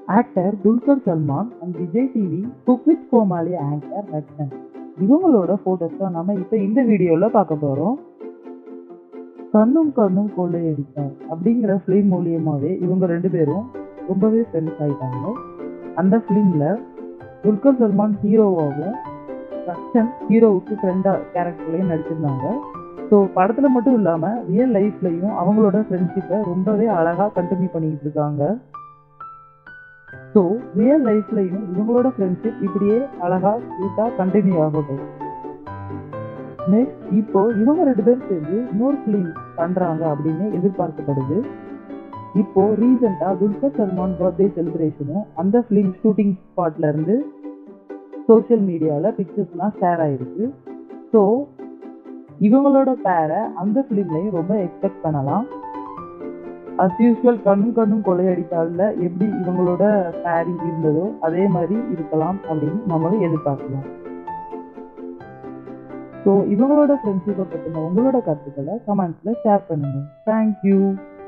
actor Dulquer Salmaan and Vijay TV cook with Komali anchor Rakshan இவங்களோட photos தான் நம்ம இப்போ இந்த வீடியோவில் பார்க்க போகிறோம் கண்ணும் கண்ணும் கொள்ளையடித்தார் அப்படிங்கிற ஃபிலிம் மூலியமாகவே இவங்க ரெண்டு பேரும் ரொம்பவே ஃபேமஸ் ஆயிட்டாங்க அந்த ஃபிலிமில் துல்கர் சல்மான் ஹீரோவாகவும் ரக்ஷன் ஹீரோவுக்கு ஃப்ரெண்டாக கேரக்டர்லையும் நடிச்சிருந்தாங்க ஸோ படத்தில் மட்டும் இல்லாமல் ரியல் லைஃப்லையும் அவங்களோட ஃப்ரெண்ட்ஷிப்பை ரொம்பவே அழகாக கண்டினியூ பண்ணிக்கிட்டு இருக்காங்க ஸோ ரியல் லைஃப்லையும் இவங்களோட ஃப்ரெண்ட்ஷிப் இப்படியே அழகாக ஸ்வீட்டாக கண்டினியூ ஆகட்டும் நெக்ஸ்ட் இப்போ இவங்க ரெண்டு பேரும் சேர்ந்து இன்னொரு ஃபிலிம் பண்ணுறாங்க அப்படின்னு எதிர்பார்க்கப்படுது இப்போ ரீசெண்டாக துல்கர் சல்மான் பர்த்டே செலிப்ரேஷனும் அந்த ஃபிலிம் ஷூட்டிங் ஸ்பாட்ல இருந்து சோஷியல் மீடியாவில் பிக்சர்ஸ்லாம் ஷேர் ஆயிருக்கு ஸோ இவங்களோட பேரை அந்த ஃபிலிம்லையும் ரொம்ப எக்ஸ்பெக்ட் பண்ணலாம் அஸ் யூஸ்வல் கண்ணும் கண்ணும் கொள்ளையடித்தால எப்படி இவங்களோட பேரிங் இருந்ததோ அதே மாதிரி இருக்கலாம் அப்படின்னு நம்மளும் எதிர்பார்க்கலாம் ஸோ இவங்களோட ஃப்ரெண்ட்ஷிப்பை பற்றின உங்களோட கருத்துக்களை கமெண்ட்ஸில் ஷேர் பண்ணுங்கள் தேங்க்யூ